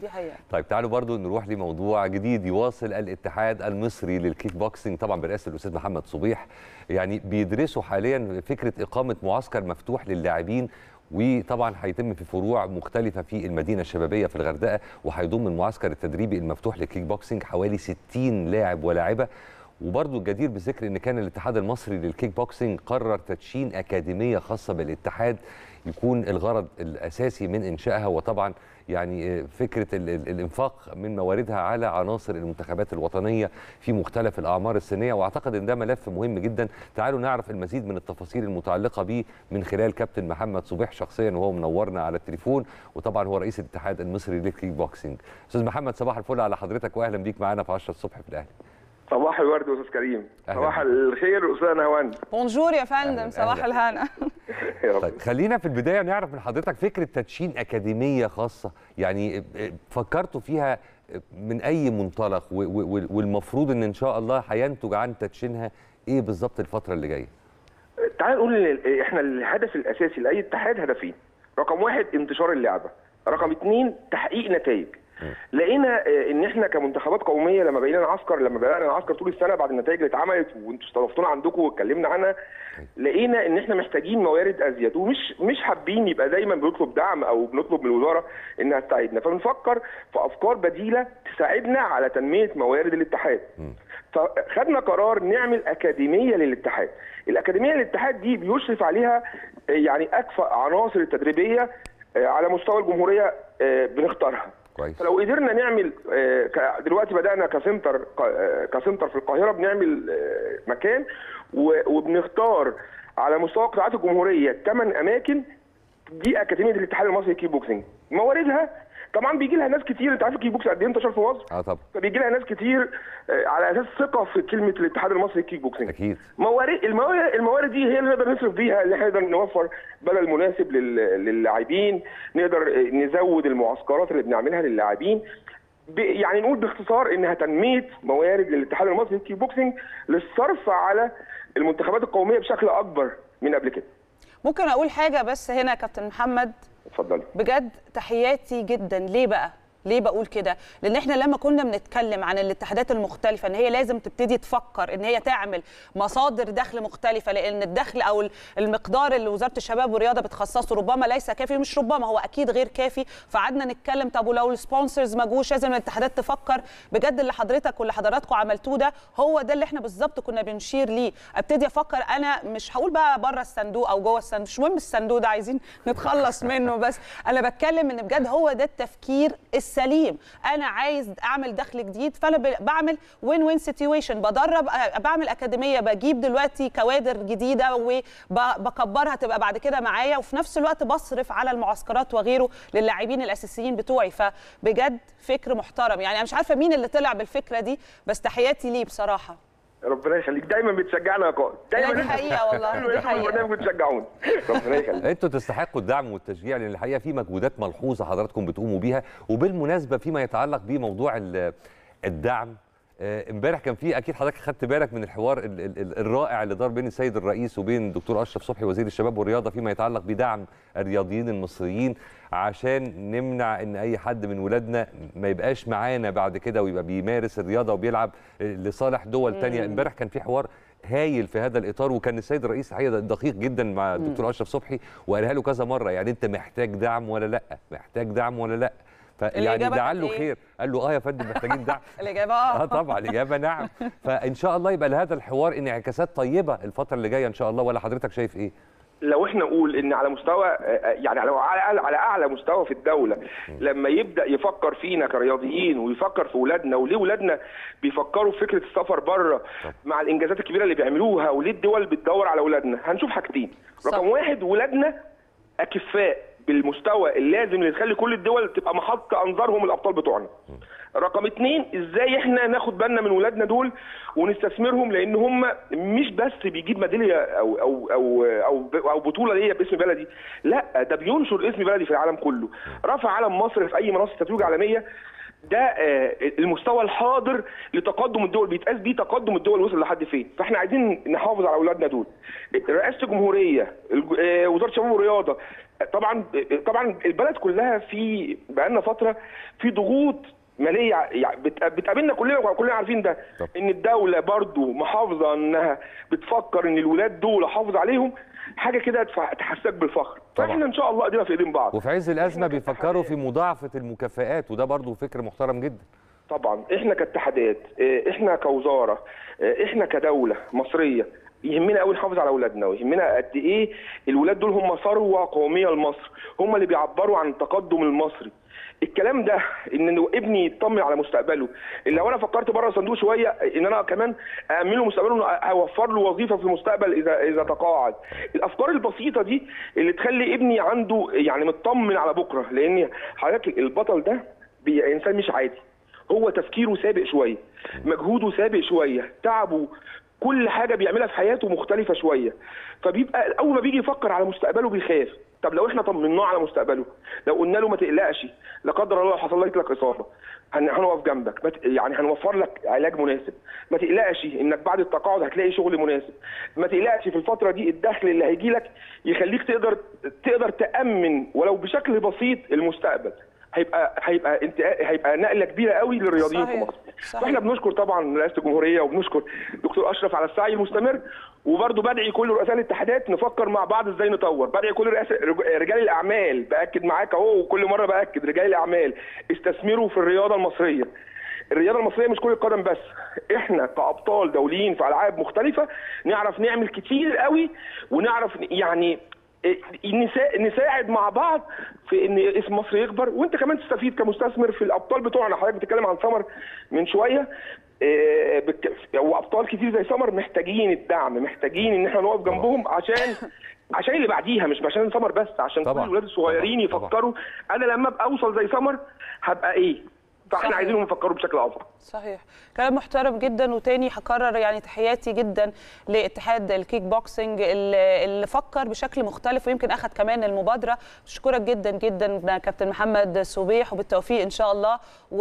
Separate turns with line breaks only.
دي حقيقه
طيب تعالوا برضو نروح لموضوع جديد يواصل الاتحاد المصري للكيك بوكسينج طبعا برئاسه الاستاذ محمد صبيح يعني بيدرسوا حاليا فكره اقامه معسكر مفتوح للاعبين وطبعا هيتم في فروع مختلفة في المدينة الشبابية في الغردقة وهيضم المعسكر التدريبي المفتوح للكيك بوكسينج حوالي 60 لاعب ولاعبة وبرضه الجدير بالذكر ان كان الاتحاد المصري للكيك بوكسينج قرر تدشين اكاديميه خاصه بالاتحاد يكون الغرض الاساسي من انشائها وطبعا يعني فكره ال ال الانفاق من مواردها على عناصر المنتخبات الوطنيه في مختلف الاعمار السنيه واعتقد ان ده ملف مهم جدا تعالوا نعرف المزيد من التفاصيل المتعلقه به من خلال كابتن محمد صبيح شخصيا وهو منورنا على التليفون وطبعا هو رئيس الاتحاد المصري للكيك بوكسينج استاذ محمد صباح الفل على حضرتك واهلا بيك معانا في 10 الصبح في الاهلي
صباح الورد يا استاذ كريم
أهلا
صباح
بك.
الخير استاذ نهوان
بونجور يا
أهلاً،
فندم صباح
أهلاً.
الهنا
يا رب
طيب خلينا في البدايه نعرف من حضرتك فكره تدشين اكاديميه خاصه يعني فكرتوا فيها من اي منطلق و- و- والمفروض ان ان شاء الله هينتج عن تدشينها ايه بالظبط الفتره اللي جايه
تعال نقول ان احنا الهدف الاساسي لاي اتحاد هدفين رقم واحد انتشار اللعبه رقم اثنين تحقيق نتائج لقينا آه، ان احنا كمنتخبات قوميه لما بقينا نعسكر لما بدانا نعسكر طول السنه بعد النتائج اللي اتعملت وانتوا استضفتونا عندكم واتكلمنا عنها لقينا ان احنا محتاجين موارد ازيد ومش مش حابين يبقى دايما بنطلب دعم او بنطلب من الوزاره انها تساعدنا فبنفكر في افكار بديله تساعدنا على تنميه موارد الاتحاد فخدنا قرار نعمل اكاديميه للاتحاد الاكاديميه للاتحاد دي بيشرف عليها آه، يعني اكفأ عناصر التدريبيه آه، على مستوى الجمهوريه آه، بنختارها
كويس
فلو قدرنا نعمل آه، ك- دلوقتي بدانا كسنتر ق- آه، كسنتر في القاهره بنعمل آه، مكان و- وبنختار على مستوى قطاعات الجمهوريه ثمان اماكن دي اكاديميه الاتحاد المصري للكيك بوكسنج مواردها طبعا بيجي لها ناس كتير انت عارف الكيك بوكس قد ايه انتشر في مصر
اه طبعا
فبيجي لها ناس كتير آه، على اساس ثقه في كلمه الاتحاد المصري للكيك بوكسنج
اكيد
موارد الموارد, الموارد دي هي اللي نقدر نصرف بيها اللي احنا نقدر نوفر بدل مناسب لل- للاعبين نقدر نزود المعسكرات اللي بنعملها للاعبين ب- يعني نقول باختصار انها تنميه موارد للاتحاد المصري للكيك بوكسنج للصرف على المنتخبات القوميه بشكل اكبر من قبل كده
ممكن اقول حاجه بس هنا يا كابتن محمد
اتفضلي
بجد تحياتي جدا ليه بقى ليه بقول كده لان احنا لما كنا بنتكلم عن الاتحادات المختلفه ان هي لازم تبتدي تفكر ان هي تعمل مصادر دخل مختلفه لان الدخل او المقدار اللي وزاره الشباب والرياضه بتخصصه ربما ليس كافي مش ربما هو اكيد غير كافي فقعدنا نتكلم طب ولو السبونسرز ما جوش لازم الاتحادات تفكر بجد اللي حضرتك واللي حضراتكم عملتوه ده هو ده اللي احنا بالظبط كنا بنشير ليه ابتدي افكر انا مش هقول بقى بره الصندوق او جوه الصندوق مش مهم الصندوق ده عايزين نتخلص منه بس انا بتكلم ان بجد هو ده التفكير السليم انا عايز اعمل دخل جديد فانا ب- بعمل وين وين سيتويشن بدرب أ- بعمل اكاديميه بجيب دلوقتي كوادر جديده وبكبرها تبقى بعد كده معايا وفي نفس الوقت بصرف على المعسكرات وغيره للاعبين الاساسيين بتوعي فبجد فكر محترم يعني انا مش عارفه مين اللي طلع بالفكره دي بس تحياتي ليه بصراحه
ربنا يخليك دايما بتشجعنا يا قائد
لا
دايما
دي
انت-
حقيقه والله دي
دايما
حقيقه
البرنامج بتشجعونا ربنا يخليك
انتوا تستحقوا الدعم والتشجيع لان الحقيقه في مجهودات ملحوظه حضراتكم بتقوموا بيها وبالمناسبه فيما يتعلق بموضوع ال- الدعم آه، امبارح كان في اكيد حضرتك خدت بالك من الحوار ال- ال- ال- الرائع اللي دار بين السيد الرئيس وبين الدكتور اشرف صبحي وزير الشباب والرياضه فيما يتعلق بدعم الرياضيين المصريين عشان نمنع ان اي حد من ولادنا ما يبقاش معانا بعد كده ويبقى بيمارس الرياضه وبيلعب آه، لصالح دول تانية امبارح كان في حوار هايل في هذا الاطار وكان السيد الرئيس الحقيقه دقيق جدا مع الدكتور اشرف صبحي وقالها له كذا مره يعني انت محتاج دعم ولا لا محتاج دعم ولا لا فيعني
الإجابة كانت
لعله
إيه؟
خير قال له اه يا فندم محتاجين دعم
الاجابه
اه
اه
طبعا الاجابه نعم فان شاء الله يبقى لهذا الحوار انعكاسات طيبه الفتره اللي جايه ان شاء الله ولا حضرتك شايف ايه
لو احنا نقول ان على مستوى يعني على على على اعلى مستوى في الدوله لما يبدا يفكر فينا كرياضيين ويفكر في اولادنا وليه اولادنا بيفكروا في فكره السفر بره مع الانجازات الكبيره اللي بيعملوها وليه الدول بتدور على اولادنا هنشوف حاجتين
صح.
رقم واحد ولادنا اكفاء بالمستوى اللازم اللي يخلي كل الدول تبقى محط انظارهم الابطال بتوعنا رقم اتنين ازاي احنا ناخد بالنا من ولادنا دول ونستثمرهم لان هم مش بس بيجيب ميداليه او او او او, أو بطوله ليا باسم بلدي لا ده بينشر اسم بلدي في العالم كله رفع علم مصر في اي منصه تتويج عالميه ده آه، المستوى الحاضر لتقدم الدول بيتقاس بيه تقدم الدول وصل لحد فين فاحنا عايزين نحافظ على اولادنا دول رئاسه الجمهوريه الج- آه، وزاره الشباب والرياضه طبعا طبعا البلد كلها في بقالنا فتره في ضغوط ماليه يعني بت- بتقابلنا كلنا وكلنا عارفين ده
طب.
ان الدوله برضو محافظه انها بتفكر ان الولاد دول احافظ عليهم حاجه كده تف- تحسسك بالفخر
طبعا.
فاحنا ان شاء الله ايدينا في ايدين بعض
وفي عز الازمه
إحنا
بيفكروا في
كاتحادات-
مضاعفه المكافآت وده برضو فكر محترم جدا
طبعا احنا كاتحادات اه، احنا كوزاره اه، احنا كدوله مصريه يهمنا قوي نحافظ على اولادنا ويهمنا قد ايه الولاد دول هم ثروه قوميه لمصر هم اللي بيعبروا عن التقدم المصري الكلام ده ان إنه ابني يطمن على مستقبله اللي لو انا فكرت بره الصندوق شويه ان انا كمان امن له مستقبله إنه اوفر له وظيفه في المستقبل اذا اذا تقاعد الافكار البسيطه دي اللي تخلي ابني عنده يعني مطمن على بكره لان حضرتك البطل ده بي- انسان مش عادي هو تفكيره سابق شويه مجهوده سابق شويه تعبه كل حاجه بيعملها في حياته مختلفه شويه فبيبقى اول ما بيجي يفكر على مستقبله بيخاف طب لو احنا طمناه على مستقبله لو قلنا له ما تقلقش لا قدر الله لو حصل لك لك اصابه هن- هنقف جنبك ما ت- يعني هنوفر لك علاج مناسب ما تقلقش انك بعد التقاعد هتلاقي شغل مناسب ما تقلقش في الفتره دي الدخل اللي هيجي لك يخليك تقدر تقدر تامن ولو بشكل بسيط المستقبل هيبقى هيبقى انت هيبقى نقله كبيره قوي للرياضيين في
صحيح.
مصر
صحيح.
واحنا بنشكر طبعا رئاسه الجمهوريه وبنشكر دكتور اشرف على السعي المستمر وبرضه بدعي كل رؤساء الاتحادات نفكر مع بعض ازاي نطور بدعي كل رئاسة رجال الاعمال باكد معاك اهو وكل مره باكد رجال الاعمال استثمروا في الرياضه المصريه الرياضه المصريه مش كره قدم بس احنا كابطال دوليين في العاب مختلفه نعرف نعمل كتير قوي ونعرف يعني نسا- نساعد مع بعض في ان اسم مصر يكبر وانت كمان تستفيد كمستثمر في الابطال بتوعنا حضرتك بتتكلم عن سمر من شويه آه، بت- وابطال كتير زي سمر محتاجين الدعم محتاجين ان احنا نقف جنبهم عشان عشان اللي بعديها مش عشان سمر بس عشان
طبعاً.
كل الولاد الصغيرين
طبعاً.
يفكروا انا لما ابقى اوصل زي سمر هبقى ايه فاحنا
صحيح.
عايزينهم يفكروا بشكل افضل
صحيح كلام محترم جدا وتاني هكرر يعني تحياتي جدا لاتحاد الكيك بوكسنج اللي اللي فكر بشكل مختلف ويمكن اخذ كمان المبادره بشكرك جدا جدا كابتن محمد صبيح وبالتوفيق ان شاء الله